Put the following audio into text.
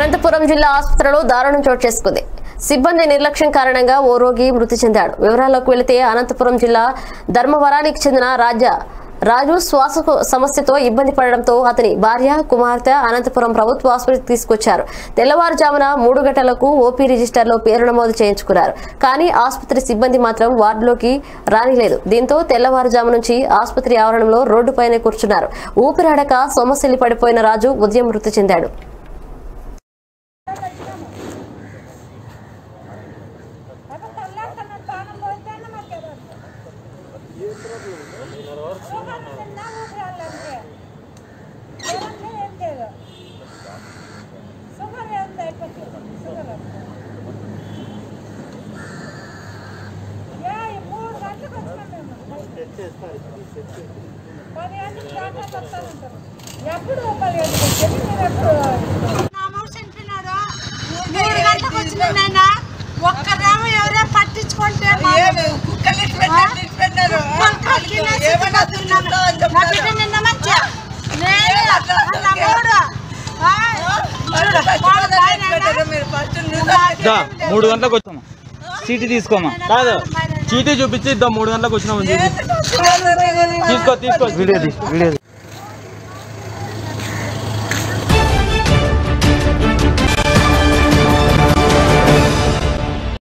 అనంతపురం జిల్లా ఆసుపత్రిలో దారుణం చోటు చేసుకుంది సిబ్బంది నిర్లక్ష్యం కారణంగా ఓ రోగి మృతి చెందాడు వివరాల్లోకి వెళితే అనంతపురం జిల్లా ధర్మవరానికి చెందిన రాజా రాజు శ్వాస సమస్యతో ఇబ్బంది పడడంతో అతని భార్య కుమార్తె అనంతపురం ప్రభుత్వ ఆసుపత్రికి తీసుకొచ్చారు తెల్లవారుజామున మూడు గంటలకు ఓపీ రిజిస్టర్లో పేరు నమోదు చేయించుకున్నారు కానీ ఆసుపత్రి సిబ్బంది మాత్రం వార్డులోకి రానిలేదు దీంతో తెల్లవారుజాము నుంచి ఆసుపత్రి ఆవరణంలో రోడ్డుపైనే కూర్చున్నారు ఊపిరాడక సొమ్మసిల్లి పడిపోయిన రాజు ఉదయం మృతి చెందాడు ఎప్పుడు పది గంటలకు మీరు ఎప్పుడు నా మనిషి చనిపోయినాడు. మూడు గంటలకు వచ్చిన నాయన ఒక్కరేమో ఎవరో పట్టించుకుంటే బాగుండు. కుక్కలు తినేసి తిన్నారు. నా బిడ్డ నిన్న మంచిగా. నేను వాళ్ళ మూడు. ఆ, చూడు, వాడు బాగానే దా మూడు గంటలకు వచ్చాము చీటీ తీసుకోమా కాదు చీటీ చూపించి ఇద్దాం మూడు గంటలకు వచ్చినాము తీసుకో తీసుకో వీడియో తీ వీడియో తీ.